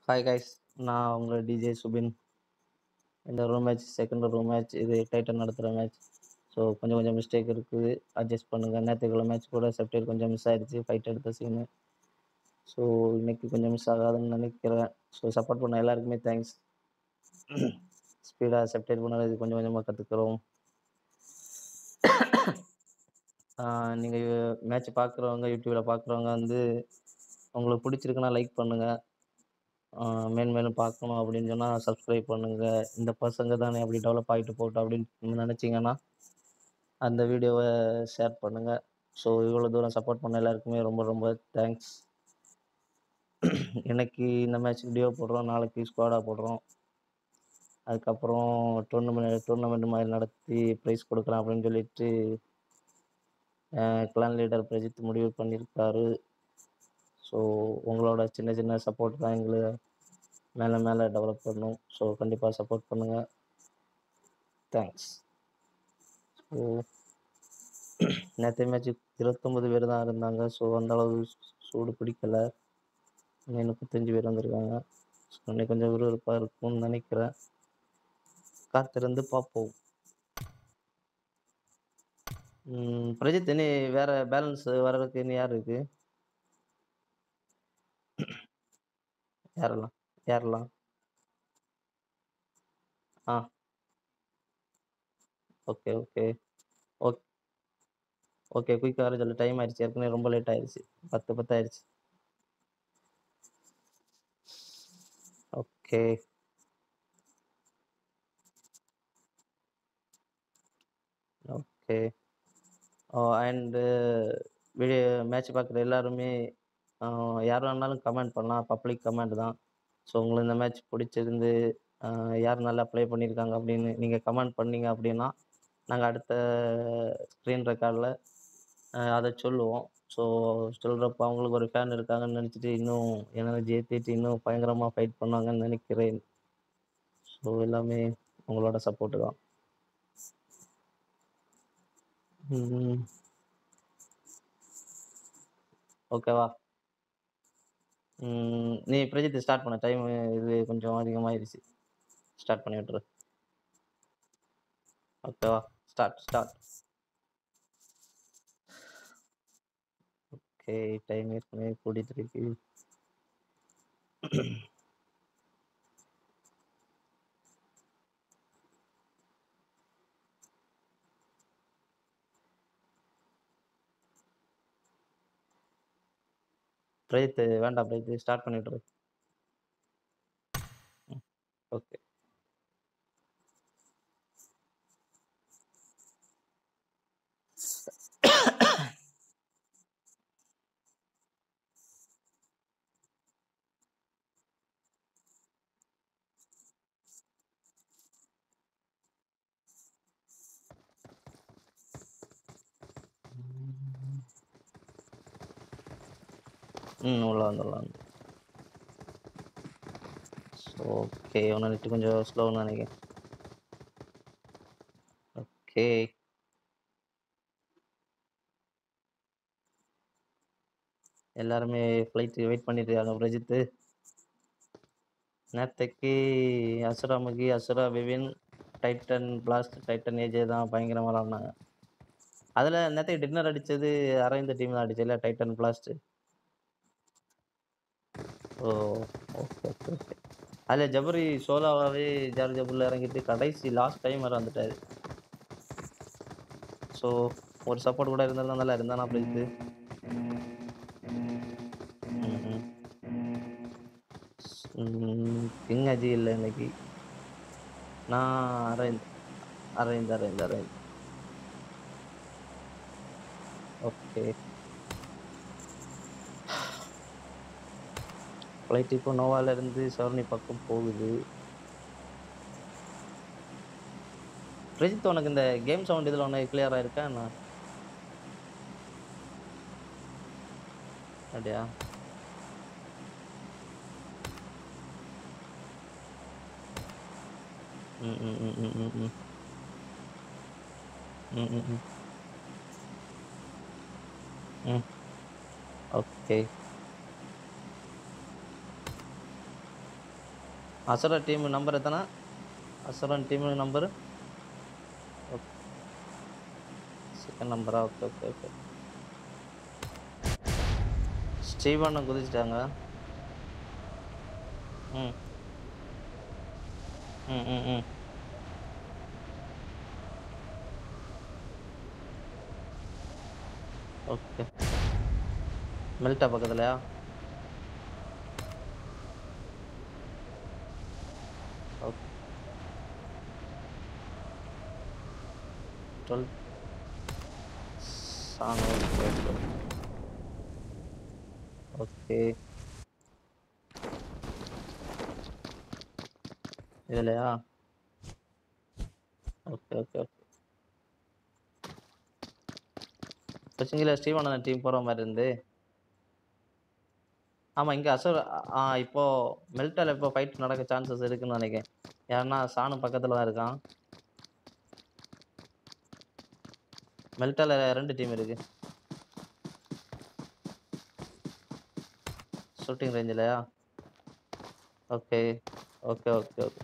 Hi guys நான் உங்கள் DJ Subin இந்த room match second room match இது டைட்டன் நடத்துகிற மேட்ச் ஸோ கொஞ்சம் கொஞ்சம் மிஸ்டேக் இருக்குது அட்ஜஸ்ட் பண்ணுங்கள் நேற்றுக்குள்ள மேட்ச் கூட செப்டேர் கொஞ்சம் மிஸ் ஆயிடுச்சு ஃபைட் எடுத்த சீனு ஸோ இன்னைக்கு கொஞ்சம் மிஸ் ஆகாதுன்னு நினைக்கிறேன் ஸோ சப்போர்ட் பண்ண எல்லாருக்குமே தேங்க்ஸ் ஸ்பீடாக செப்டேட் பண்ணது கொஞ்சம் கொஞ்சமாக கற்றுக்குறோம் நீங்கள் மேட்ச் பார்க்குறவங்க யூடியூப்பில் பார்க்குறவங்க வந்து உங்களுக்கு பிடிச்சிருக்குன்னா லைக் பண்ணுங்கள் மேலும் மேலும் பார்க்கணும் அப்படின்னு சொன்னால் சப்ஸ்கிரைப் பண்ணுங்கள் இந்த பசங்க தானே அப்படி டெவலப் ஆகிட்டு போட்டோம் அப்படின்னு நினச்சிங்கன்னா அந்த வீடியோவை ஷேர் பண்ணுங்கள் ஸோ இவ்வளோ தூரம் சப்போர்ட் பண்ண எல்லாருக்குமே ரொம்ப ரொம்ப தேங்க்ஸ் இன்னைக்கு இந்த மேட்ச் வீடியோ போடுறோம் நாளைக்கு ஸ்குவாடாக போடுறோம் அதுக்கப்புறம் டூர்னமெண்ட் டூர்னமெண்ட் மாதிரி நடத்தி ப்ரைஸ் கொடுக்கலாம் அப்படின்னு சொல்லிட்டு கிளான் லீடர் பிரஜித் முடிவு பண்ணியிருக்காரு ஸோ உங்களோட சின்ன சின்ன சப்போர்ட் தான் எங்களை மேலே மேலே டெவலப் பண்ணும் ஸோ கண்டிப்பாக சப்போர்ட் பண்ணுங்கள் தேங்க்ஸ் ஸோ நேற்று மேட்ச் இருபத்தொம்பது பேர் தான் இருந்தாங்க ஸோ அந்த அளவு சூடு பிடிக்கலை இன்னும் முப்பத்தஞ்சு பேர் வந்திருக்காங்க ஸோ இன்னைக்கு கொஞ்சம் விறுவிறுப்பாக இருக்கும்னு நினைக்கிறேன் காத்திருந்து பார்ப்போம் ம், பிரஜித் இனி வேற பேலன்ஸ் வர்றதுக்கு இனி யார் இருக்கு யாரெல்லாம் யாரெல்லாம் ஆ ஓகே ஓகே ஓகே ஓகே குயிக்காக வர சொல்லு டைம் ஆயிடுச்சு ஏற்கனவே ரொம்ப லேட் ஆயிடுச்சு பத்து பத்து ஆயிடுச்சு okay okay and video match பார்க்குற எல்லாருமே ஆஹ் யார் வேணாலும் கமெண்ட் பண்ணலாம் பப்ளிக் கமெண்ட் தான் ஸோ உங்களுக்கு இந்த மேட்ச் பிடிச்சிருந்து ஆஹ் யார் நல்லா ப்ளே பண்ணியிருக்காங்க அப்படின்னு நீங்கள் கமெண்ட் பண்ணீங்க அப்படின்னா நாங்கள் அடுத்த ஸ்க்ரீன் ரெக்கார்டில் அதை சொல்லுவோம் ஸோ சொல்கிறப்ப அவங்களுக்கு ஒரு ஃபேன் இருக்காங்கன்னு நினச்சிட்டு இன்னும் எனர்ஜி ஏற்றிட்டு இன்னும் பயங்கரமாக ஃபைட் பண்ணாங்கன்னு நினைக்கிறேன் ஸோ எல்லாமே உங்களோட சப்போர்ட்டு தான் ம், ஓகேவா ம், நீ பிரஜித் ஸ்டார்ட் பண்ண டைம் இது கொஞ்சம் அதிகமாகிடுச்சு ஸ்டார்ட் பண்ணி விட்டுரு ஓகேவா ஸ்டார்ட் ஸ்டார்ட் ஓகே டைம் ஏற்கனவே கூட்டிட்டு இருக்கு பிரஜித் வேண்டாம் பிரஜித் ஸ்டார்ட் பண்ணி விட்டுரு ஓகே ம் உள்ள வந்து உள்ள வந்து ஓகே உன்னை நெட்டு கொஞ்சம் ஸ்லோன்னு நினைக்கிறேன் ஓகே எல்லாருமே ஃப்ளைட்டு வெயிட் பண்ணிட்டு இருக்காங்க பிரஜித்து நேற்றுக்கு அசுரா முகி Asura Vivin Titan Blast Titan AJ தான் பயங்கரமாக விளாட்னாங்க அதில் நேற்றுக்கு டின்னர் அடித்தது அரவிந்த் டீம் தான் அடிச்சு இல்லை Titan Blast oh okay okay okay அதில் ஜபரி சோலாவாகவே ஜார் ஜபரில் இறங்கிட்டு கடைசி லாஸ்ட் டைம் வர வந்துட்டாரு ஸோ ஒரு சப்போர்ட் கூட இருந்தாலும் நல்லா இருந்தானா பிரஜித்து கிங் அஜி இல்லை இன்னைக்கு நான் அரவிந்த் அரவிந்த் அரவிந்த் அரவிந்த் ஓகே ஃப்ளைட் இப்போ நோவால இருந்து சவர்ணி பக்கம் போகுது பிரஜித் உனக்கு இந்த கேம் சவுண்ட் இதில் உனக்கு கிளியராக இருக்கா என்ன அப்படியா ம் ம் ம் ம் ம் ம் ம் ம் ம் ம் ஓகே அசுரா டீம் நம்பர் எத்தனை அசுரன் டீம் நம்பர் செகண்ட் நம்பரா ஓகே ஓகே ஓகே ஸ்டீவன் குதிச்சிட்டாங்க ம் ம் ம் ம் ஓகே மெல்ட்டா பக்கத்துலையா ஓகே டுவெல் சாங் ஓகே ஓகே ஓகே இதுலையா ஓகே ஓகே ஓகே கொச்சிங்கில் ஸ்ரீவண்ணன் டீம் போகிற மாதிரி இருந்து ஆமாம் இங்கே அசோர் ஆ இப்போ மெல்ட்டால் இப்போ ஃபைட் நடக்க சான்சஸ் இருக்குன்னு நினைக்கிறேன் ஏன்னா சாணு பக்கத்தில் தான் இருக்கான் மெல்ட்டால ரெண்டு டீம் இருக்கு ஷூட்டிங் ரேஞ்சிலையா okay okay okay okay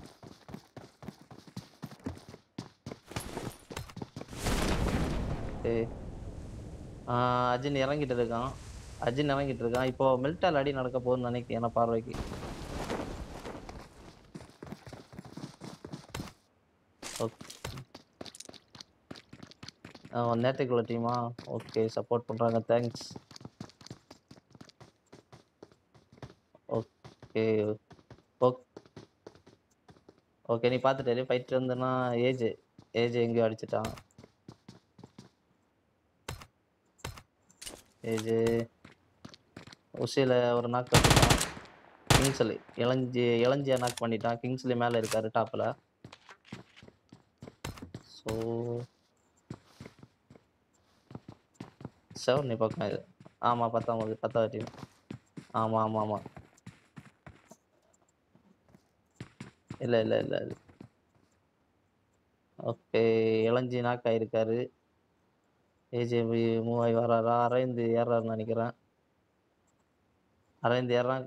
okay Ajin இறங்கிட்டு இருக்கான் அஜின் இறங்கிட்டு இருக்கான் இப்போ மெல்ட்டால் அடி நடக்க போகுதுன்னு நினைக்கிறேன் என்ன பார்வைக்கு ஓகே நேற்றுக்குள்ள டீமா ஓகே சப்போர்ட் பண்ணுறாங்க தேங்க்ஸ் ஓகே ஓக் ஓகே நீ பார்த்துட்டு ஃபைட் இருந்ததுன்னா ஏஜ் ஏஜ் எங்கேயோ அடிச்சிட்டான் ஏஜ் உசியில் ஒரு நாக் பண்ணிட்டான் கிங்ஸ்லி இளஞ்சி இளஞ்சியை நாக் பண்ணிட்டான் கிங்ஸ்லி மேலே இருக்காரு டாப்பில் ஸோ செவன் நீ பக்கம் இது ஆமாம் பத்தாம் பத்தாவது டீம் ஆமாம் ஆமாம் ஆமாம் இல்லை இல்லை இல்லை இல்லை ஓகே இளஞ்சி நாக் ஆயிருக்காரு ஏஜே மூவ் ஆகி வராரா அரைந்து ஏறாருன்னு நினைக்கிறேன் அரைந்து ஏறான்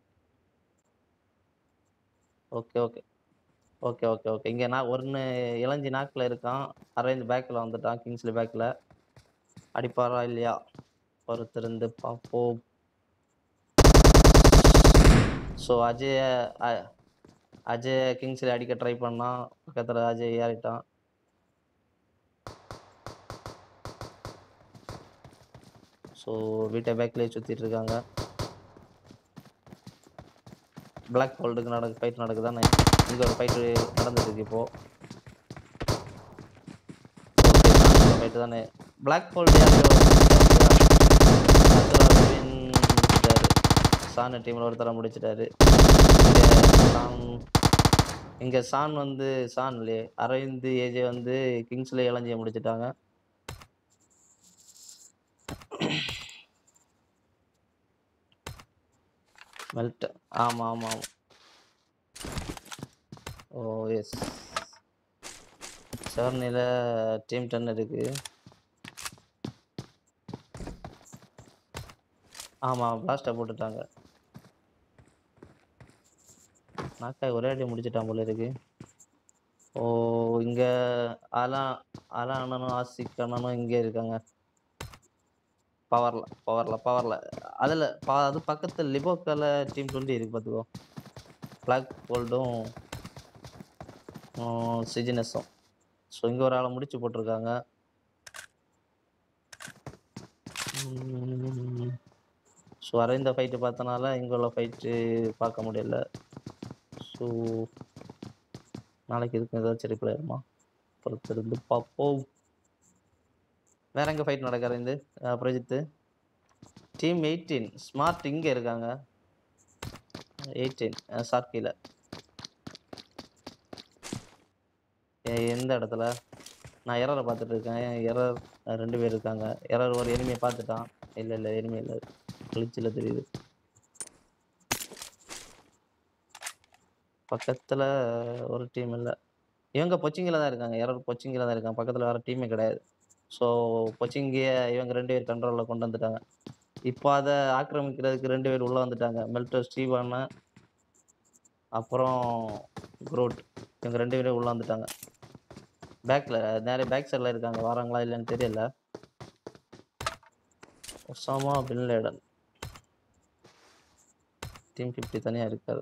okay okay okay okay okay இங்கே நான் ஒன்று இளஞ்சி நாக்கில் இருக்கான் அரைந்து பேக்கில் வந்துட்டான் கிங்ஸ்லி பேக்கில் அடிப்பாரா இல்லையா பொறுத்திருந்து பார்ப்போம் ஸோ அஜய அ- அஜய் கிங்ஸ்லி அடிக்க ட்ரை பண்ணான் பக்கத்தில் அஜய் ஏறிட்டான் ஸோ வீட்டை பேக்லேயே சுற்றிட்டு இருக்காங்க பிளாக் ஹோல்டுக்கு நடக்கு ஃபைட் நடக்குதானே இங்கே ஒரு ஃபைட்டு நடந்துட்டு இருக்கு இப்போ ஓகே ஃபைட்டு தானே பிளாக் ஹோல்டு யார் முடிச்சிட்டாரு சான் டீமில் ஒருத்தர முடிச்சிட்டாரு இங்கே சான் இங்கே சான் வந்து சான் இல்லையே அரவிந்த் ஏஜே வந்து கிங்ஸ்ல இளஞ்சியை முடிச்சிட்டாங்க மெல்ட் ஆமாம் ஆமாம் ஆமாம் ஓ எஸ் செவனில் டீம் டென் இருக்கு ஆமாம் பிளாஸ்டை போட்டுட்டாங்க நாக்காய் ஒரே அடி முடிச்சிட்டான் போல இருக்கு ஓ இங்கே அலா அலா அண்ணனும் ஆசிக் அண்ணனும் இங்கே இருக்காங்க பவர்ல பவர்ல பவர்ல அதில் பா அது பக்கத்தில் லிபோக்கால டீம் டுவெண்ட்டி இருக்கு பார்த்துக்கோ பிளாக் கோல்டும் சிஜினஸும் ஸோ இங்கே ஒரு ஆளை முடிச்சு போட்டிருக்காங்க ஸோ அரைந்த ஃபைட்டு பார்த்தனால இங்கே உள்ள ஃபைட்டு பார்க்க முடியல ஸோ நாளைக்கு இதுக்கும் ஏதாச்சும் ரிப்ளை ஆகுமா பொறுத்திருந்து பார்ப்போம் வேற எங்கே ஃபைட் நடக்கிற இந்த பிரஜித்து டீம் எயிட்டீன் ஸ்மார்ட் இங்கே இருக்காங்க எயிட்டீன் சார்க்கியில் எந்த இடத்துல நான் எரரை பார்த்துட்டு இருக்கேன் எரர் ரெண்டு பேர் இருக்காங்க எரர் ஒரு எனிமையை பார்த்துட்டான் இல்லை இல்லை எனிமே இல்லை கிழிச்சில் தெரியுது பக்கத்தில் ஒரு டீம் இல்லை இவங்க பொச்சிங்கில் தான் இருக்காங்க எரர் பொச்சிங்கில் தான் இருக்காங்க பக்கத்தில் வேறு டீமே கிடையாது ஸோ பொச்சிங்கிய இவங்க ரெண்டு பேர் கண்ட்ரோலில் கொண்டு வந்துட்டாங்க இப்போ அதை ஆக்கிரமிக்கிறதுக்கு ரெண்டு பேர் உள்ளே வந்துட்டாங்க மெல்டோ ஸ்டீவான அப்புறம் குரோட் இவங்க ரெண்டு பேரும் உள்ள வந்துட்டாங்க பேக்கில் நிறைய பேக் சைடில் இருக்காங்க வராங்களா இல்லைன்னு தெரியல Osama bin Laden team fifty தனியாக இருக்காரு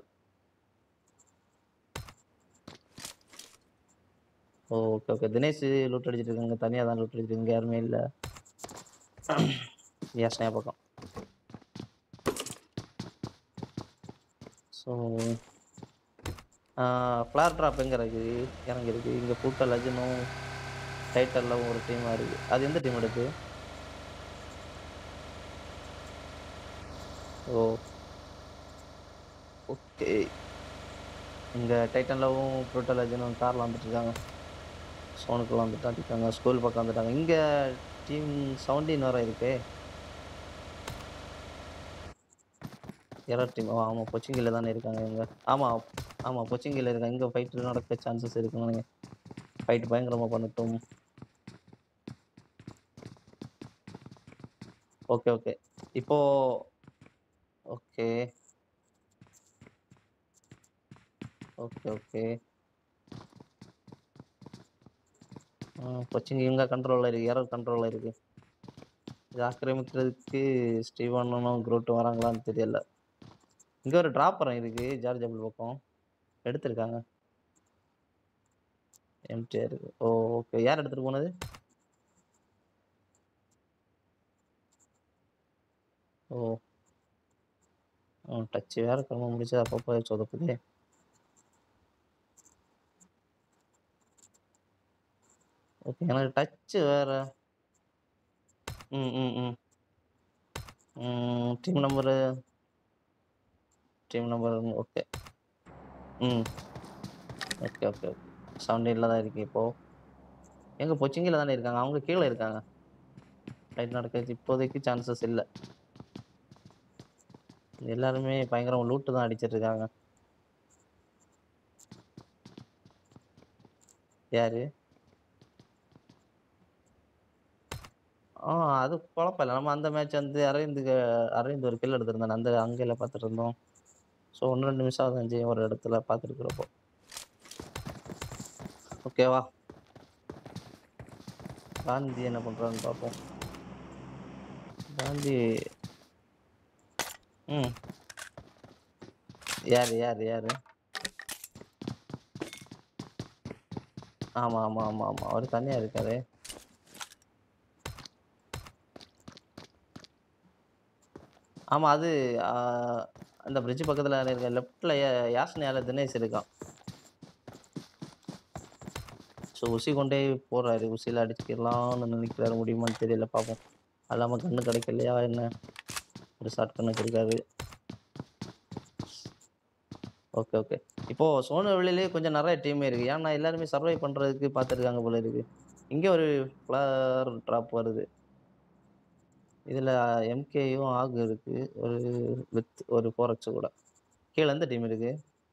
ஓகே ஓகே தினேஷ் லூட் அடிச்சிட்டு இருக்காங்க தனியாக தான் லூட் அடிச்சிட்டு இங்கே யாருமே இல்லை யோசனையா பக்கம் ஸோ ஃப்ளார் ட்ராப் எங்கே இருக்குது இறங்கி இருக்கு இங்கே பூட்ட லஜனும் டைட்டலில் ஒரு டீமாக இருக்குது அது எந்த டீம் எடுக்கு ஓ ஓகே இங்கே டைட்டன்லவும் ப்ரூட்டல் லஜனும் காரில் வந்துட்டு இருக்காங்க சோனுக்குள்ள வந்துட்டு அடிக்காங்க ஸ்கூல் பக்கம் வந்துட்டாங்க இங்கே டீம் செவன்டீன் வர இருக்கே எரர் டீம் ஓ ஆமாம் கொச்சிங்கில் தானே இருக்காங்க இவங்க ஆமாம் ஆமாம் கொச்சிங்கில் இருக்காங்க இங்கே ஃபைட்டு நடக்க சான்சஸ் இருக்குன்னு நினைக்கிறேன் ஃபைட் பயங்கரமாக பண்ணட்டும் ஓகே ஓகே இப்போ ஓகே ஓகே ஓகே கொச்சிங் இவங்க கண்ட்ரோலில் இருக்குது எரர் கண்ட்ரோலில் இருக்குது இது ஆக்கிரமிக்கிறதுக்கு ஸ்டீவனும் குரூட்டும் வராங்களான்னு தெரியல இங்கே ஒரு டிராப்பரம் இருக்குது ஜார்ஜ் ஜபிள் பக்கம் எடுத்திருக்காங்க எம்டிஆர் இருக்கு ஓ ஓகே யார் எடுத்துகிட்டு போனது ஓ ம் டச்சு வேறு கிளம்ப முடிச்சு அப்பப்போ சொதப்புதே ஓகே எனக்கு டச்சு வேறு ம் ம் ம் team number team number okay ம் ஓகே ஓகே ஓகே செவன்டீனில் தான் இருக்கு இப்போது எங்கே பொச்சிங்கில் தானே இருக்காங்க அவங்க கீழே இருக்காங்க ரைட் நடக்கிறது இப்போதைக்கு சான்சஸ் இல்லை எல்லாருமே பயங்கரம் லூட்டு தான் அடிச்சிட்டு இருக்காங்க யாரு ஆ அது குழப்பம் இல்லை நம்ம அந்த மேட்ச் வந்து அரவிந்துக்கு அரவிந்த் ஒரு கில் எடுத்திருந்தானே அந்த அங்கேல பார்த்துட்டு இருந்தோம் ஸோ ஒன்று ரெண்டு நிமிஷம் ஆகுது அஞ்சு ஒரு இடத்துல பார்த்துருக்குறப்போ ஓகேவா காந்தி என்ன பண்ணுறான்னு பார்ப்போம் காந்தி ம் யார் யார் யார் ஆமாம் ஆமாம் ஆமாம் ஆமாம் அவர் தனியாக இருக்காரு ஆமாம் அது ஆ, அந்த பிரிட்ஜ் பக்கத்தில் இருக்க லெஃப்டில் யாஸ்னியால தினேஷ் இருக்கான் ஸோ உசி கொண்டே போகிறாரு உசியில் அடிச்சுக்கலாம்னு நினைக்கிறாரு முடியுமான்னு தெரியல பார்ப்போம் அது இல்லாமல் கண்ணு கிடைக்கலையா என்ன ஒரு ஷார்ட் கண்ணுக்கு இருக்காரு ஓகே ஓகே இப்போது சோனு வெளியிலே கொஞ்சம் நிறைய டீம் இருக்குது ஏன்னா எல்லாருமே சர்வை பண்ணுறதுக்கு பார்த்துருக்காங்க போல இருக்குது இங்கே ஒரு ஃப்ளவர் ட்ராப் வருது இதில் எம்கேயும் ஆகு இருக்குது ஒரு வித் ஒரு ஃபோர் எக்ஸ் கூட கீழே எந்த டீம் இருக்குது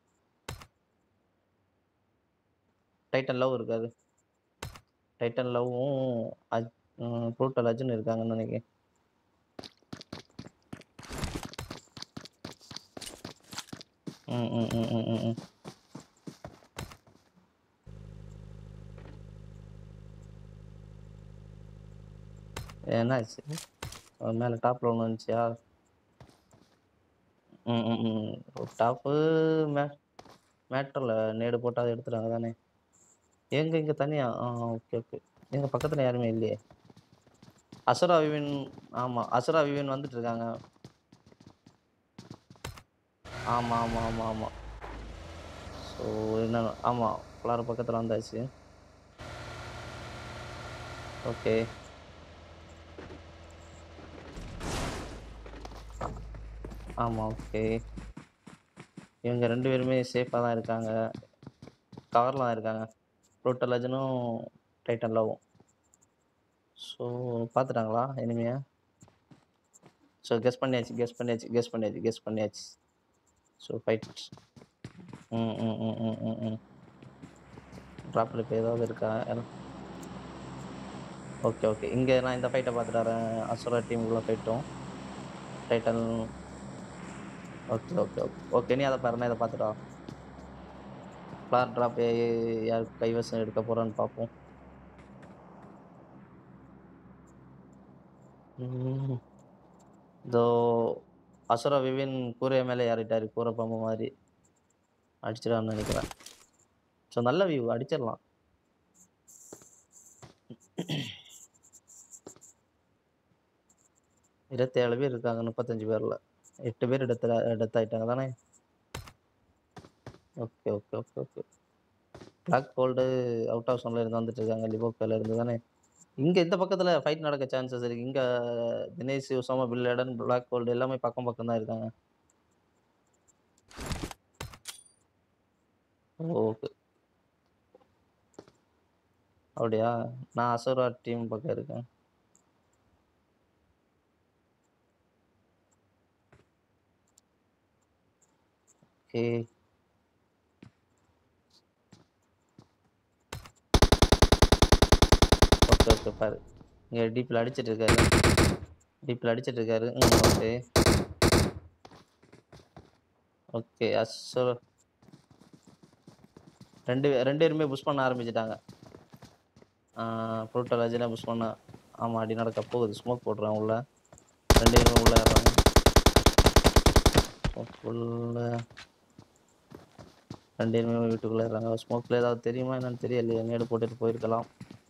டைட்டன் லவ் இருக்காது டைட்டன் லவ்வும் அஜ் ப்ரூட்டல் அர்ஜுன் இருக்காங்கன்னு நினைக்கிறேன் ம் ம் ம் ம் ம் ம் என்னாச்சு மேலே டாப்பில் ஒன்று வந்துச்சியா ம் ம் ம் டாப்பு மே மேட்டரில் நேடு போட்டு அதை எடுத்துட்டாங்க தானே எங்க இங்கே தனியாக ஆ ஓகே ஓகே எங்கள் பக்கத்தில் யாருமே இல்லையே அசுரா விவின் ஆமாம் அசுரா விவின் வந்துட்டு இருக்காங்க ஆமாம் ஆமாம் ஆமாம் ஆமாம் ஸோ என்ன ஆமாம் எல்லாரும் பக்கத்தில் வந்தாச்சு ஓகே ஆமாம் ஓகே இவங்க ரெண்டு பேருமே சேஃபாக தான் இருக்காங்க கவரில் தான் இருக்காங்க ப்ரோட்டல் லஜனும் டைட்டன் லவ்வும் ஸோ பார்த்துட்டாங்களா இனிமையா ஸோ கெஸ் பண்ணியாச்சு கெஸ் பண்ணியாச்சு கெஸ் பண்ணியாச்சு கெஸ் பண்ணியாச்சு ஸோ ஃபைட் ம் ம் ம் ம் ம் ம் ட்ராப்பில் இப்போ ஏதாவது இருக்கா ஓகே ஓகே இங்கே நான் இந்த ஃபைட்டை பார்த்துட்டு வரேன் அசுரா டீமுக்குள்ள ஃபைட்டும் Titan okay okay okay okay நீ அதை பாரு நான் இதை பார்த்துட்டு வா ஃப்ளார் ட்ராப் யார் கைவசம் எடுக்க போறான்னு பார்ப்போம் ம். இதோ அசுரா விவின் கூரை மேலே ஏறிட்டாரு கூரை பாம்பு மாதிரி அடிச்சிடான்னு நினைக்கிறேன் ஸோ நல்ல வியூ அடிச்சிடலாம் இருபத்தேழு பேர் இருக்காங்க முப்பத்தஞ்சு பேரில் எட்டு பேர் இடத்துல டெத் ஆயிட்டாங்க தானே okay okay okay okay Black Gold out of சோனில் இருந்து வந்துட்டு இருக்காங்க லிவோக்கில் இருந்து தானே இங்கே இந்த பக்கத்தில் ஃபைட் நடக்க சான்சஸ் இருக்குது இங்கே Dinesh Osama bin Laden Black Gold எல்லாமே பக்கம் பக்கம் தான் இருக்காங்க ஓகே அப்படியா நான் அசுரா டீம் பக்கம் இருக்கேன் ஓகே ஓகே ஓகே பாரு இங்கே டீப்பில் அடிச்சிட்டு இருக்காரு டீப்பில் அடிச்சிட்டு இருக்காரு ம் ஓகே ஓகே அசுர ரெண்டு பே- ரெண்டு பேருமே புஷ் பண்ண ஆரம்பிச்சிட்டாங்க புரோட்டோலாஜினா புஷ் பண்ண ஆமாம் அடி நடக்க போகுது ஸ்மோக் போடுறான் உள்ள ரெண்டு பேரும் உள்ள ஏறாங்க உள்ள ரெண்டு பேருமே வீட்டுக்குள்ள ஏறாங்க ஸ்மோக்கில் ஏதாவது தெரியுமா என்னன்னு தெரியலையே நேடு போட்டுட்டு போயிருக்கலாம்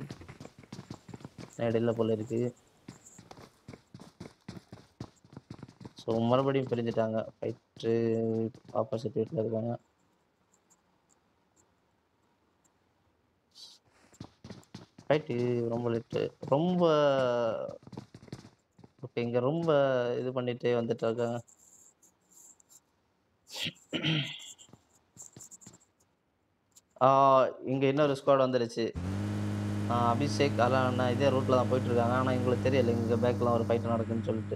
நேடு இல்லை போல இருக்கு ஸோ மறுபடியும் பிரிஞ்சுட்டாங்க ஃபைட்டு ஆப்போசிட் வீட்டில் இருக்காங்க ஃபைட்டு ரொம்ப லேட்டு ரொம்ப ஓகே இங்கே ரொம்ப இது பண்ணிட்டு வந்துட்டு இருக்காங்க இங்கே இன்னொரு ஸ்குவாட் வந்துடுச்சு ஆ, அபிஷேக் அதெல்லாம் அண்ணா இதே ரூட்டில் தான் போயிட்டு இருக்காங்க ஆனால் எங்களுக்கு தெரியல இங்கே பேக்கில் ஒரு ஃபைட் நடக்குன்னு சொல்லிட்டு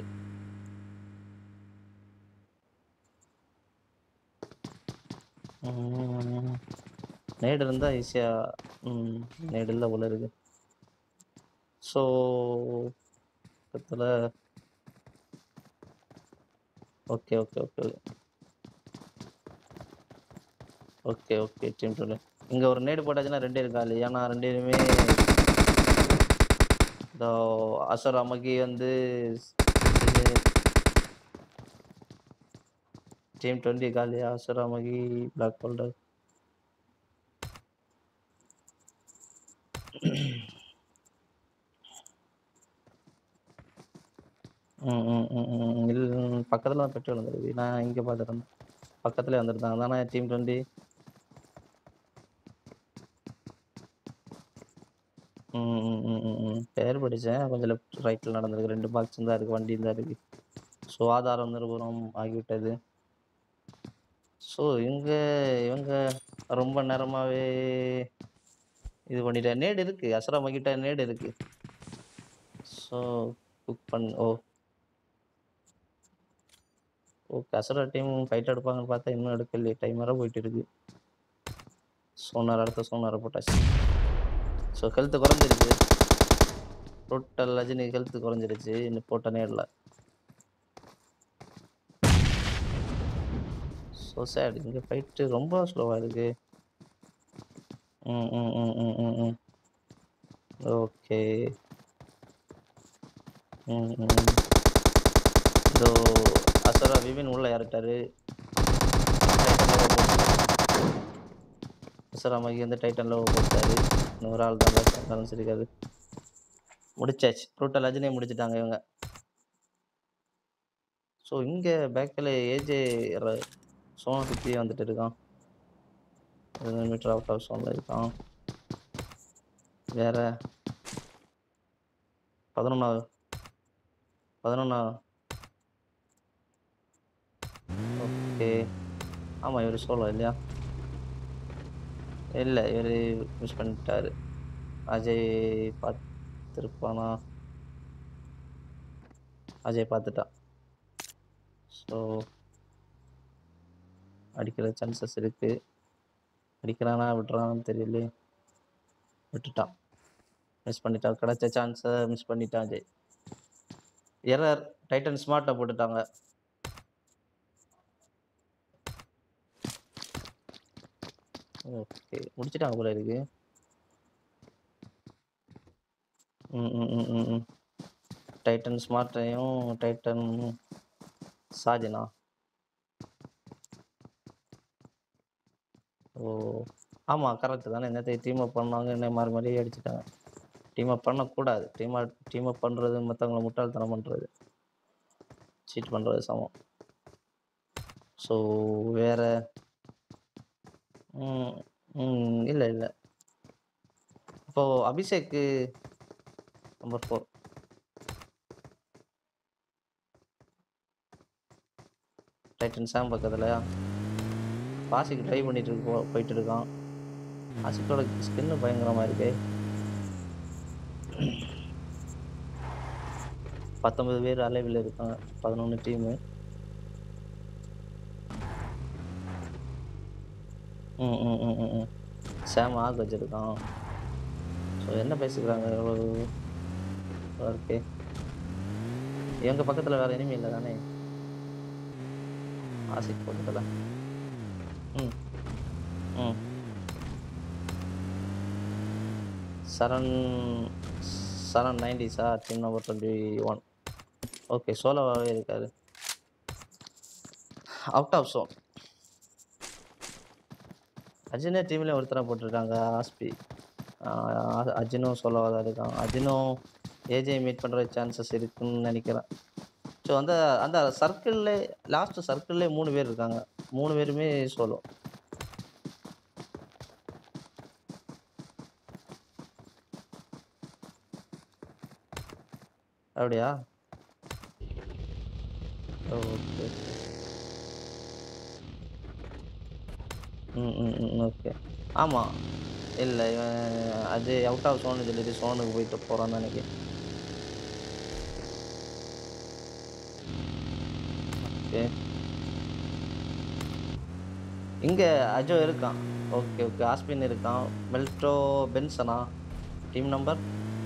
ம், நேடு இருந்தால் ஈஸியாக ம் நேடு இல்லை போல இருக்கு ஸோ பக்கத்தில் okay okay okay okay okay team சொல்லு இங்கே ஒரு நேடு போட்டாச்சுன்னா ரெண்டே இருக்காது ஏன்னா ரெண்டு பேருமே இந்த அசர் அமகி வந்து டீம் டுவெண்ட்டி காலி அசர் அமகி பிளாக் ஹோல்டர் ம் ம் ம் ம் இல்லை பக்கத்தில் தான் பெட்ரோல் வந்துருக்கு நான் இங்கே பார்த்துருந்தேன் பக்கத்துலேயே வந்துருந்தாங்க தானே டீம் டுவெண்ட்டி ம் ம் ம் ம் ம் பேர் படித்தேன் கொஞ்சம் லெஃப்ட் ரைட்டில் நடந்திருக்கு ரெண்டு பாக்ஸ் தான் இருக்குது வண்டி தான் இருக்குது ஸோ ஆதாரம் நிறுவனம் ஆகிவிட்டது ஸோ இங்கே இவங்க ரொம்ப நேரமாகவே இது பண்ணிட்டேன் நேடு இருக்குது அசராமா கிட்ட நேடு இருக்குது ஸோ குக் பண் ஓ ஓ கசரா டீம் ஃபைட் எடுப்பாங்கன்னு பார்த்தா இன்னும் எடுக்கலையே டைம் வர போயிட்டு இருக்கு சோனார் அடுத்த சோனாரை போட்டாச்சு ஸோ ஹெல்த்து குறைஞ்சிருச்சு டோட்டல் ரஜினி ஹெல்த்து குறைஞ்சிருச்சு இன்னும் போட்ட நேரில் ஸோ சேட் இங்கே ஃபைட்டு ரொம்ப ஸ்லோவாக இருக்கு ம் ம் ம் ம் ம் ம் ஓகே ம் ம் இதோ அசரா விபின் உள்ள இறட்டாரு அசரா மகி வந்து டைட்டனில் போட்டாரு இன்னொரு ஆள் தான் பேலன்ஸ் இருக்காது முடிச்சாச்சு ப்ரூட்டல் அஜினே முடிச்சிட்டாங்க இவங்க ஸோ இங்கே பேக்கில் ஏஜே சோனை சுற்றி வந்துட்டு இருக்கான் பதினொன்று மீட்டர் அவுட் ஆஃப் சோனில் இருக்கான் வேற பதினொன்றாவது பதினொன்றா ஓகே ஆமாம் இவர் சோலோ இல்லையா இல்லை இவர் மிஸ் பண்ணிட்டாரு அஜய் பார்த்துருப்பானா அஜய் பார்த்துட்டான் ஸோ அடிக்கிற சான்சஸ் இருக்கு அடிக்கிறானா விட்டுறானான்னு தெரியல விட்டுட்டான் மிஸ் பண்ணிட்டான் கிடைச்ச சான்ஸை மிஸ் பண்ணிட்டான் அஜய் எரர் டைட்டன் ஸ்மார்ட்டை போட்டுட்டாங்க ஓகே. முடிச்சுட்டாங்க போல இருக்கு. ம், ம், ம், ம், ம். டைட்டன் ஸ்மார்ட்டையும், டைட்டன் சாஜனா? ஓ! ஆமா கரெக்ட் தானே. நேத்து டீம் அப் பண்ணாங்க. என்ன மாறி மாறி அடிச்சுட்டாங்க. டீம் அப் பண்ணக்கூடாது. டீம் அப் டீம் அப் பண்றது மத்தவங்கள முட்டாள்தனம் பண்றது. சீட் பண்றது சமம். ஸோ வேற ம், ம். இல்ல, இல்ல. இப்போ அபிஷேக்கு நம்பர் 4. டைட்டன் சாம் பக்கத்துலயா? பாசிக் ட்ரைவ் பண்ணிட்டு இருக்கு போ போயிட்டு இருக்கான். ஆசிக்கோட ஸ்கின் பயங்கரமா இருக்கே. 19 பேர் அலைவ்ல இருக்காங்க. 11 டீமு. ம், ம், ம், ம், ம். சாம் ஆக் வச்சிருக்கான். ஸோ என்ன பேசிக்கிறாங்க? எவ்வளவு ஓகே. இவங்க பக்கத்துல வேற எனிமி இல்ல தானே? ஆசிக் பக்கத்துல. ம். ம். சரண் சரண் 90ஸா? Team number 21. ஓகே. சோலோவாவே இருக்காரு. Out of zone. அஜினே டீம்ல ஒருத்தர போட்டுருக்காங்க. ஆஸ்பி. ஆ அஜினும் சோலோவா தான் இருக்கான். அஜினும் ஏஜே மீட் பண்ற சான்சஸ் இருக்குன்னு நெனைக்கிறேன். ஸோ அந்த அந்த சர்க்கிள்ல லாஸ்ட் சர்க்கிள்லே 3 பேர் இருக்காங்க. 3 பேருமே சோலோ. அப்படியா? Okay, okay. ம், ம், ம். ஓகே. ஆமா. இல்ல இவன் அஜய் அவுட் ஆஃப் ஸோன்னு சொல்லிட்டு ஸோனுக்கு போயிட்டு போறான்னு நெனைக்கிறேன். ஓகே. இங்க அஜோ இருக்கான். Okay, okay. ஆஸ்பின் இருக்கான். மெல்டோ பென்சனா? Team number?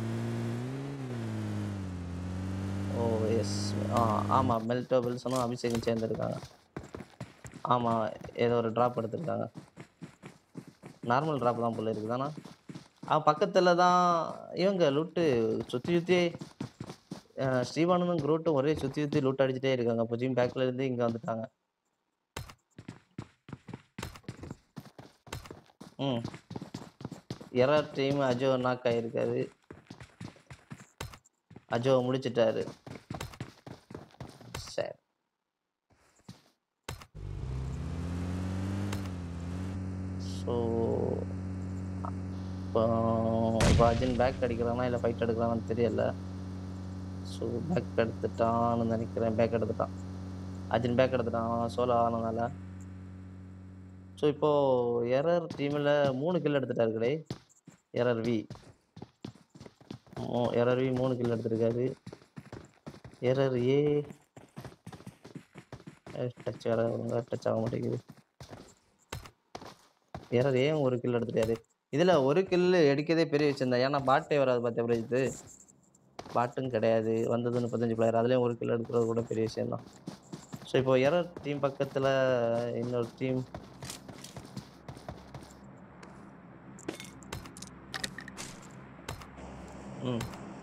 ஓ! எஸ். ஆ ஆமா. மெல்டோ பெல்சனும், அபிஷேக்கும் சேர்ந்திருக்காங்க. ஆமா. ஏதோ ஒரு டிராப் எடுத்திருக்காங்க. நார்மல் டிராப் தான் போல இருக்கு தான? ஆ பக்கத்துல தான் இவங்க லூட்டு சுத்தி சுத்தி அ ஸ்டீவானும், குரூட்டும் ஒரே சுத்தி சுத்தி லூட் அடிச்சுட்டே இருக்காங்க. புஜின் பேக்ல இருந்து இங்க வந்துட்டாங்க. ம். எரர் டீம் அஜோ நாக் ஆயிருக்காரு. அஜோ முடிச்சுட்டாரு. சரி. ஸோ இப்போ இப்போ அர்ஜுன் பேக் அடிக்கிறானா? இல்ல ஃபைட் எடுக்குறானான்னு தெரியல. ஸோ பேக் எடுத்துட்டான்னு நெனைக்கிறேன். பேக் எடுத்துட்டான். அர்ஜுன் பேக் எடுத்துட்டான். அவன் சோலோ ஆனனால. ஸோ இப்போ எரர் டீம்ல 3 கில் எடுத்துட்டாருங்களே. Error V. மோ எரர் வி 3 கில் எடுத்திருக்காரு. எரர் ஏ டச் வேற ஒழுங்கா டச் ஆக மாட்டேங்குது. எரர் ஏயும் 1 கில் எடுத்துட்டாரு. இதுல 1 கில் எடுக்கதே பெரிய விஷயம் தான். ஏன்னா பாட்டே வராது பாத்தியா பிரஜித்து? பாட்டும் கிடையாது. வந்தது 35 பிளேயர். அதுலயும் 1 கில் எடுக்கிறது கூட பெரிய விஷயம் தான். ஸோ இப்போ எரர் டீம் பக்கத்துல இன்னொரு டீம் ம்.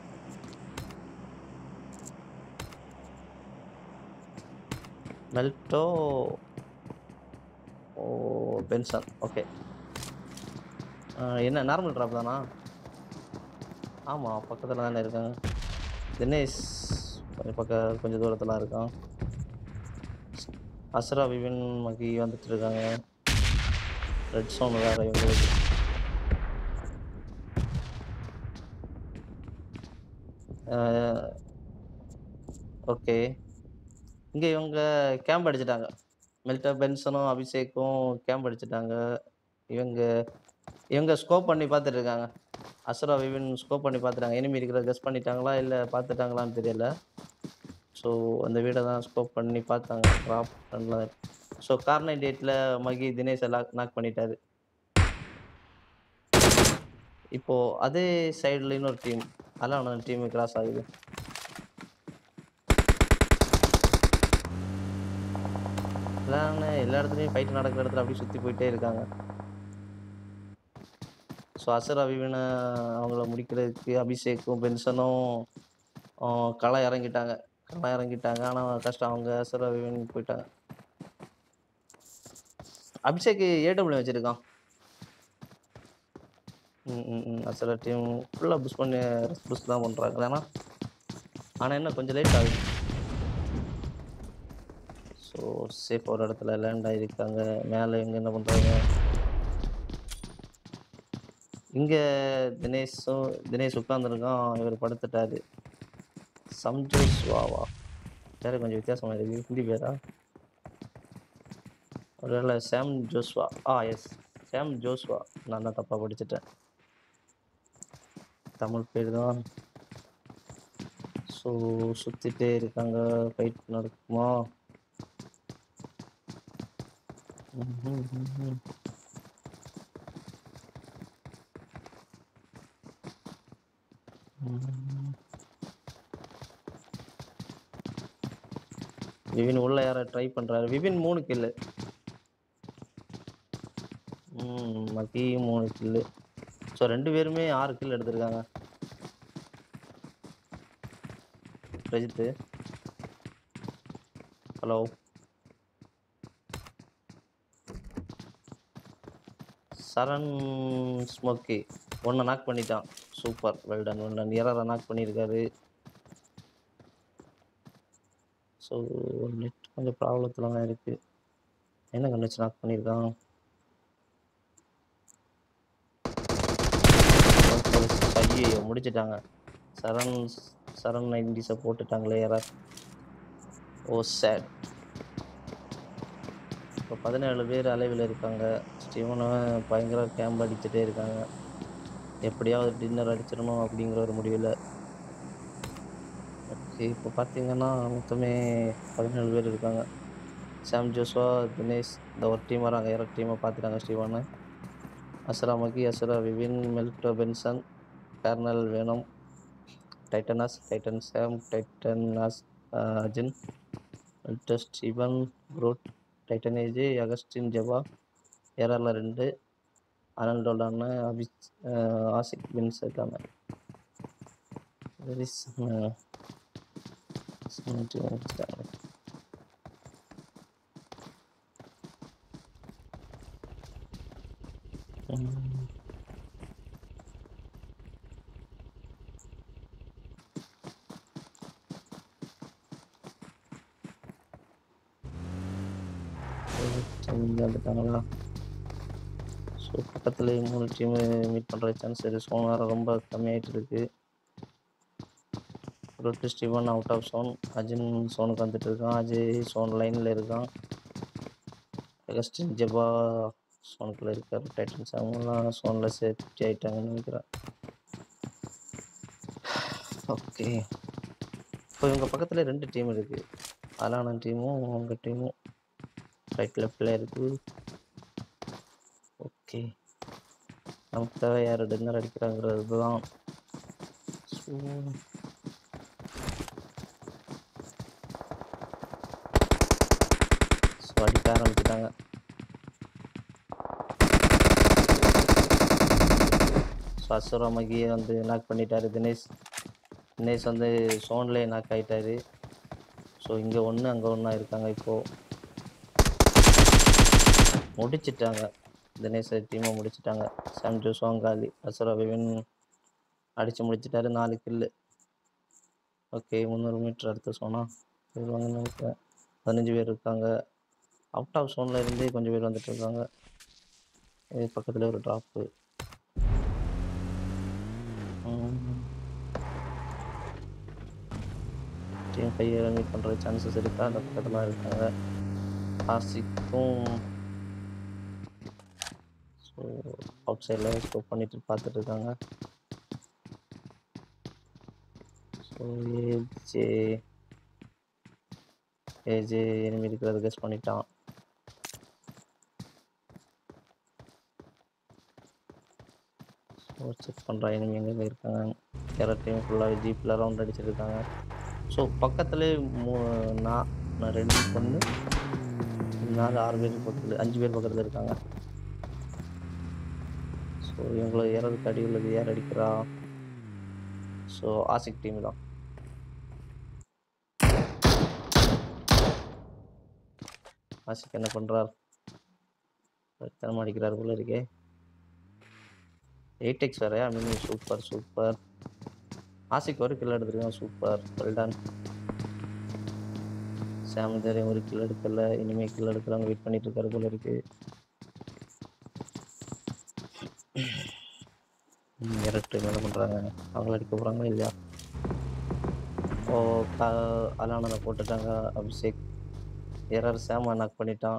மெல்டோ ஓ பென்சன். ஓகே. ஆ என்ன நார்மல் டிராப் தானா? ஆமா. பக்கத்துல தானே இருக்காங்க. தினேஷ் கொஞ்சம் பக்க கொஞ்சம் தூரத்துல இருக்கான். அஸ்ரா, விபின், மகி வந்துட்டு இருக்காங்க. ரெட் ஸோன் வேற இவங்களுக்கு. ஆ ஓகே. இங்க இவங்க கேம்ப் அடிச்சுட்டாங்க. மெல்டோ பென்சனும், அபிஷேக்கும் கேம்ப் அடிச்சுட்டாங்க. இவங்க இவங்க ஸ்கோப் பண்ணி பார்த்துட்டு இருக்காங்க. அஸ்ரா, விபின் ஸ்கோப் பண்ணி பார்த்துட்டாங்க. எனிமி இருக்கிறத கெஸ் பண்ணிட்டாங்களா? இல்ல பார்த்துட்டாங்களான்னு தெரியல. ஸோ அந்த வீட தான் ஸ்கோப் பண்ணி பார்த்தாங்க. டிராப் ஃப்ரண்ட்ல ஸோ கார் 98ல மகி தினேஷ லாக் நாக் பண்ணிட்டாரு. இப்போ அதே சைடுல இன்னொரு டீம். அதான் டீம் கிராஸ் ஆகுது. எல்லாமே எல்லா இடத்துலயும் ஃபைட் நடக்கிற இடத்துல அப்படியே சுத்தி போயிட்டே இருக்காங்க. ஸோ அசர் அபிவினை அவங்கள முடிக்கிறதுக்கு அபிஷேக்கும் பென்சனும் ஆ, களை இறங்கிட்டாங்க களை இறங்கிட்டாங்க ஆனால் கஷ்டம் அவங்க அசர் அபிவின் போயிட்டாங்க அபிஷேக் ஏடபிள்யூ வச்சிருக்கான் ம் ம் ம் அசர டீம் ஃபுல்லாக புஷ் பண்ணி புஷ் தான் பண்ணுறாங்க ஏன்னா ஆனால் என்ன கொஞ்சம் லேட் ஆகுது ஸோ சேஃப் ஒரு இடத்துல லேண்ட் ஆகிருக்காங்க மேலே இங்கே என்ன பண்ணுறாங்க இங்கே தினேஷும் தினேஷ் உட்காந்துருக்கான் இவர் படுத்துட்டாரு சம்ஜோஸ் வாவா பேர் கொஞ்சம் வித்தியாசமாக இருக்குது ஹிந்தி பேரா ஒருவேளை சாம் ஜோஸ்வா ஆ எஸ் சாம் ஜோஸ்வா நான் தான் தப்பாக படிச்சுட்டேன் தமிழ் பேர் தான் ஸோ சுற்றிட்டே இருக்காங்க ஃபைட் நடக்குமா ம்ஹும், ம்ஹும். ம். விபின் உள்ள யார ட்ரை பண்றாரு விபின் மூணு கில்லு ம் மகி மூணு கில்லு ஸோ ரெண்டு பேருமே ஆறு கில் எடுத்திருக்காங்க ரஜித்து ஹலோ சரண் ஸ்மோக்கி ஒன்றை நாக் பண்ணிட்டான் சூப்பர் வெல்டன் வெல்டன் இரரை நாக் பண்ணியிருக்காரு ஸோ நெட் கொஞ்சம் ப்ராப்ளத்தில் தான் இருக்குது என்ன கண்டுச்சு நாக் பண்ணியிருக்கான் ஐயோ முடிச்சிட்டாங்க சரண் சரண் நைன்டிஸை போட்டுட்டாங்களே யாராவது ஓ சேட் இப்போ பதினேழு பேர் அலைவில் இருக்காங்க ஸ்டீவனும் பயங்கர கேம்ப் அடிச்சுட்டே இருக்காங்க எப்படியாவது டின்னர் அடிச்சிடணும் அப்படிங்கிற ஒரு முடிவில் ஓகே இப்போ பார்த்தீங்கன்னா மொத்தமே பதினேழு பேர் இருக்காங்க சாம் ஜோஸ்வா தினேஷ் இந்த ஒரு டீம் வராங்க இறக்கு டீமை பார்த்துட்டாங்க ஸ்டீவானு அசரா மகி அசரா விவின் மெல்டோ பென்சன் கர்னல் வேணும் டைட்டனாஸ் டைட்டன் சாம் டைட்டனாஸ் அஜின் மெல்டோ Steven Groot Titan AG Augustine ஜபா ஏராரில் ரெண்டு அனல்டோலான அபி ஆசிக் பின்ஸ் இருக்காங்க வெரி முடிச்சிட்டாங்க ம். இங்கே வந்துட்டாங்களா ஸோ பக்கத்துலேயே மூணு டீமு மீட் பண்ணுற சான்ஸ் இருக்குது சோன் வேறு ரொம்ப கம்மியாயிட்டு இருக்கு ரொட்டு Steven out of zone Ajin சோனுக்கு வந்துட்டு இருக்கான் அஜய் சோன் லைனில் இருக்கான் அகஸ்டின் ஜபா சோனுக்குள்ள இருக்கார் டைட்டன்ஸ் அவங்களாம் சோனில் சேஃப்டி ஆயிட்டாங்கன்னு நினைக்கிறேன் ஓகே இப்போ இவங்க பக்கத்தில் ரெண்டு டீம் இருக்குது அலான டீமும் அவங்க டீமும் ரைட் லெஃப்டில் இருக்குது ஓகே நமக்கு தேவை யார் டின்னர் அடிக்கிறாங்கிறது தான் ஸோ ஸோ அடிக்க ஆரம்பிச்சிட்டாங்க ஸோ அசுரா மகியை வந்து நாக் பண்ணிட்டாரு தினேஷ் தினேஷ் வந்து சோன்லேயே நாக் ஆயிட்டாரு ஸோ இங்கே ஒன்று அங்கே ஒன்றா இருக்காங்க இப்போது முடிச்சிட்டாங்க தினேஷ் டீமை முடிச்சிட்டாங்க சாம் ஜோஸ்வாங்காலி அசுரா விவின் அடித்து முடிச்சிட்டாரு நாலு கில்லு ஓகே முந்நூறு மீட்டர் அடுத்து சொன்னால் வருவாங்கன்னு நினைக்கிறேன் பதினஞ்சு பேர் இருக்காங்க அவுட் ஆஃப் சோனில் இருந்தே கொஞ்சம் பேர் வந்துட்டு இருக்காங்க இது பக்கத்தில் ஒரு ட்ராப்பு டீம் ஃபைவ் மீட் பண்ணுற சான்சஸ் இருக்கா அந்த பக்கத்தில் இருக்காங்க ஆசிக்கும் ஸோ அவுட் சைடில் ஸ்கோப் பண்ணிட்டு பார்த்துட்டு இருக்காங்க ஸோ ஏஜே ஏஜே எனிமி இருக்கிறத கெஸ் பண்ணிட்டான் ஸோ செக் பண்ணுற எனிமி எங்கே இருக்காங்க கேரட் டீம் ஃபுல்லாக ஜீப்பில் ரவுண்ட் அடிச்சிருக்காங்க ஸோ பக்கத்துலேயே மூ நான் நான் ரெண்டு பொண்ணு நாலு ஆறு பேர் பக்கத்தில் அஞ்சு பேர் பக்கத்தில் இருக்காங்க ஸோ ஸோ இவங்கள ஏறதுக்கு அடி உள்ளது யார் அடிக்கிறா ஸோ ஆசிக் டீம் தான் ஆசிக் என்ன பண்ணுறார் தரமா அடிக்கிறார் போல இருக்கே எயிட் எக்ஸ் வேறையா மினி சூப்பர் சூப்பர் ஆசிக் ஒரு கிலோ எடுத்துருக்கான் சூப்பர் வெல்டன் சாமந்தரே ஒரு கிலோ எடுக்கல இனிமே கிலோ எடுக்கிறவங்க வெயிட் பண்ணிட்டு இருக்காரு போல இருக்கு ம், இரட்டு என்ன பண்ணுறாங்க அவங்கள அடிக்க போகிறாங்களா இல்லையா ஓ கா அலானனை போட்டுட்டாங்க அபிஷேக் எரர் சேமா நாக் பண்ணிட்டான்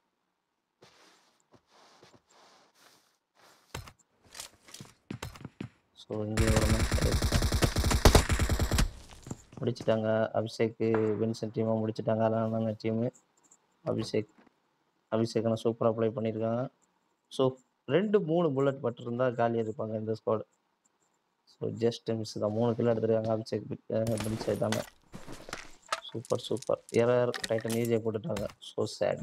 ஸோ இங்கே ஒரு match கிடைச்சா. முடிச்சிட்டாங்க அபிஷேக்கு வின்சென்ட் டீமை முடிச்சிட்டாங்க அலான டீமு அபிஷேக் அபிஷேக் ஆனால் சூப்பராக ப்ளே பண்ணியிருக்காங்க ஸோ ரெண்டு மூணு புல்லட் பட்டிருந்தா காலியாக இருப்பாங்க இந்த ஸ்குவாடு ஸோ ஜஸ்ட் மிஸ் தான் மூணு கிலோ எடுத்துருக்காங்க அபிஷேக் பிடிச்ச எல்லாமே சூப்பர் சூப்பர் எரர் டைட்டன் ஈஸியாக போட்டுட்டாங்க ஸோ சேட்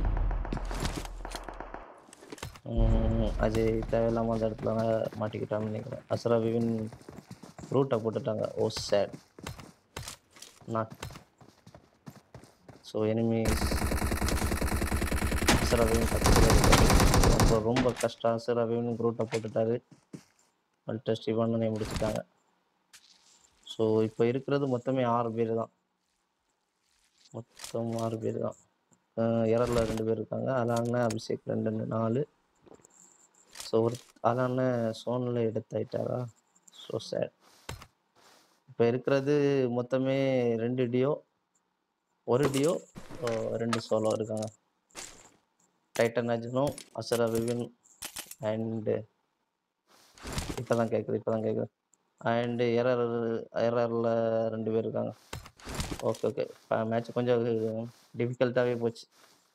அஜய் தேவையில்லாமல் அந்த இடத்துல மாட்டிக்கிட்டான்னு நினைக்கிறேன் அசரா விவின் ரூட்டை போட்டுட்டாங்க oh sad not so enemy Asura Vivin பக்கத்தில் இருக்காரு ரொம்ப ரொம்ப கஷ்டம் அசரா விவின் ரூட்டை போட்டுட்டாரு அல்ட்ரா ஸ்டீவன் முடிச்சிட்டாங்க ஸோ இப்போ இருக்கிறது மொத்தமே ஆறு பேர் தான் மொத்தம் ஆறு பேர் தான் இரரில் ரெண்டு பேர் இருக்காங்க அலான அபிஷேக் ரெண்டு ரெண்டு, நாலு ஸோ ஒரு அலான சோனில் எடுத்தாயிட்டாரா ஸோ சேட் இப்போ இருக்கிறது மொத்தமே ரெண்டு டியோ ஒரு டியோ ரெண்டு சோலோ இருக்காங்க டைட்டன் அஜினும் அசரா விவின் அண்டு இப்போ தான் கேட்குது இப்போ தான் கேட்குது அண்டு எரர் எரரில் ரெண்டு பேர் இருக்காங்க ஓகே ஓகே மேட்ச் கொஞ்சம் டிஃபிகல்ட்டாகவே போச்சு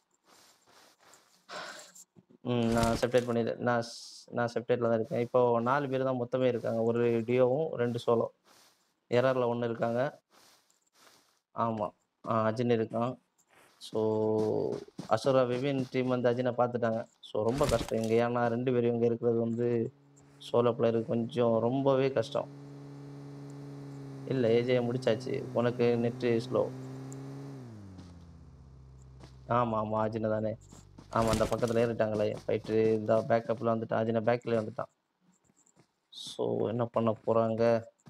ம் நான் செப்ரேட் பண்ணிடுறேன் நான் ஸ்- நான் செப்ரேட்டில் தான் இருக்கேன் இப்போ நாலு பேர் தான் மொத்தமே இருக்காங்க ஒரு டியோவும் ரெண்டு சோலோ எரரில் ஒன்று இருக்காங்க ஆமாம் அஜின் இருக்கான் ஸோ அசுரா விவின் டீம் வந்து அஜினை பார்த்துட்டாங்க ஸோ ரொம்ப கஷ்டம் இங்கே ஏன்னா ரெண்டு பேரும் இங்கே இருக்கிறது வந்து சோலோ பிளேயருக்கு கொஞ்சம் ரொம்பவே கஷ்டம் இல்லை ஏஜே முடிச்சாச்சு உனக்கு நெட்டு ஸ்லோ ஆமாம் ஆமாம் அஜினை தானே ஆமாம் அந்த பக்கத்தில் ஏறிட்டாங்களே ஃபைட்டு இந்த பேக்கப்பில் வந்துட்டான் அஜினை பேக்கில் வந்துட்டான் ஸோ என்ன பண்ண போகிறாங்க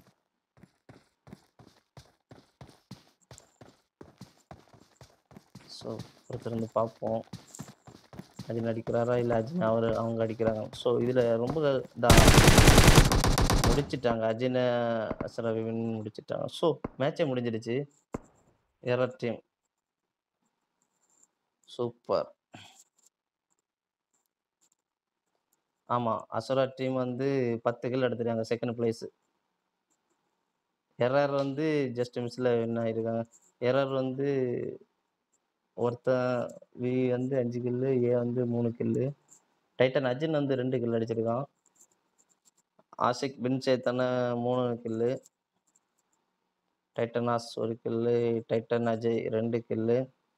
ஸோ பொறுத்திருந்து பார்ப்போம் அஜின் அடிக்கிறாரா இல்லை அஜின் அவர் அவங்க அடிக்கிறாங்க ஸோ இதில் ரொம்ப இதா- முடிச்சிட்டாங்க அஜினை அசரா விவின் முடிச்சிட்டாங்க ஸோ மேட்சே முடிஞ்சிடுச்சு எரர் டீம் சூப்பர் ஆமாம் அசுரா டீம் வந்து பத்து கில் எடுத்துருக்காங்க செகண்ட் பிளேஸு எரர் வந்து ஜஸ்ட் மிஸ்ஸில் வின் ஆகிருக்காங்க எரர் வந்து ஒருத்தன் வி வந்து அஞ்சு கில்லு ஏ வந்து மூணு கில்லு டைட்டன் அஜின் வந்து ரெண்டு கில் அடிச்சிருக்கான் ஆசிக் பின் சேத்தன மூணு கில்லு டைட்டன் ஆஸ் ஒரு கில்லு டைட்டன் அஜய் ரெண்டு kill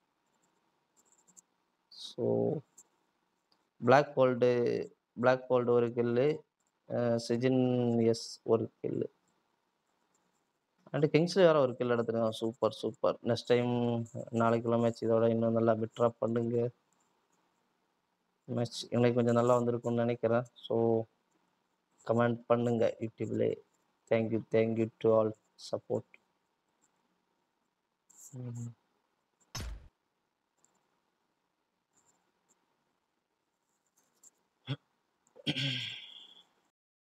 so Black Gold Black Gold ஒரு கில்லு சிஜின் எஸ் ஒரு கில்லு அண்டு கிங்ஸ்ல வேற ஒரு கில் எடுத்துருக்கான் சூப்பர் சூப்பர் நெக்ஸ்ட் டைம் நாளைக்குள்ள மேட்ச் இதோட இன்னும் நல்லா பெட்டராக பண்ணுங்க மேட்ச் எனக்கு கொஞ்சம் நல்லா வந்திருக்கும்னு நினைக்கிறேன் ஸோ கமெண்ட் பண்ணுங்க யூடியூப்ல thank you thank you to all support